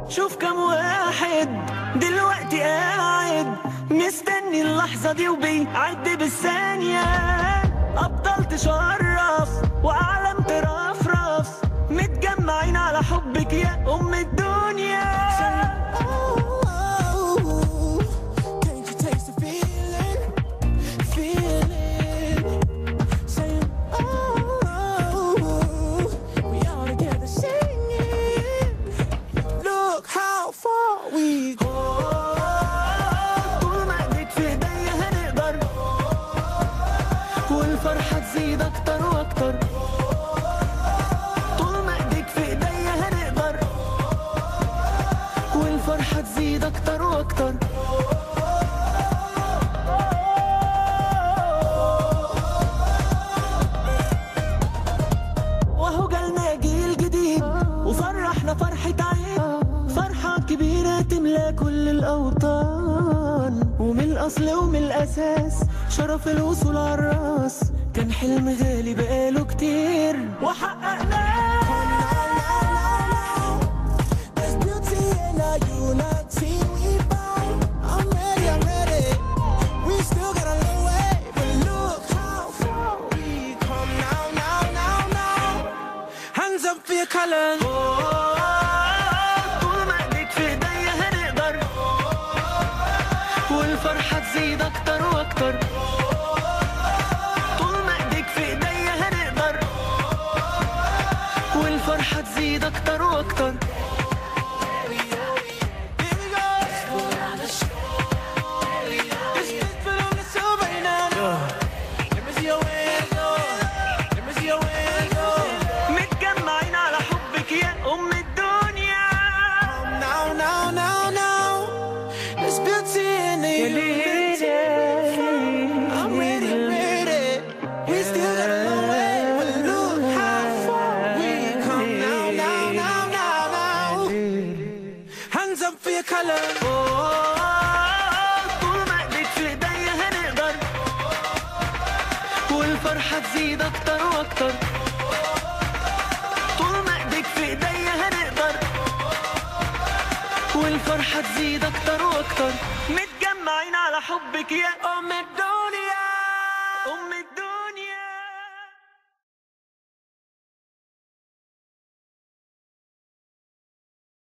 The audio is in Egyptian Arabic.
شوف كم واحد دلوقتي قاعد مستني اللحظة دي وبيعد بالثانية أبطال تشرف وأعلام ترفرف متجمعين على حبك يا أم الدنيا Can't you taste the feeling? Feeling. Saying, oh, we all together singing. Look how far we go. طول ما ايديك في ايديا هنقدر والفرحة تزيد أكتر وأكتر طول ما ايديك في ايديا هنقدر والفرحة تزيد أكتر وأكتر وهو جالنا جيل جديد وفرحنا فرحة عيد فرحة كبيرة تملى كل الأوطان ومن الأصل ومن الأساس شرف الوصول على الراس كان حلم غالي بقاله كتير وحققناه There's beauty in our unity. We bound. I'm ready, I'm ready. We still got a long way, but look how far we come now, now, now, now. Hands up for your colors. طول ما ايديك في ايديا هنقدر والفرحة تزيد أكتر وأكتر طول ما ايديك في ايديا هنقدر والفرحة تزيد أكتر وأكتر Here we go. This is for on the silver now. Let me see your hands go. Let me see your hands go. متجمعين على حبك يا أم الدنيا Now, now, now, now. There's beauty in the unity. I'm ready, ready. We still got a long way, but look how far we come now, now, now, now, now. Hands up for your colors. طول ما ايديك في ايديا هنقدر والفرحة تزيد أكتر وأكتر طول ما ايديك في ايديا هنقدر والفرحة تزيد أكتر وأكتر متجمعين على حبك يا أم الدنيا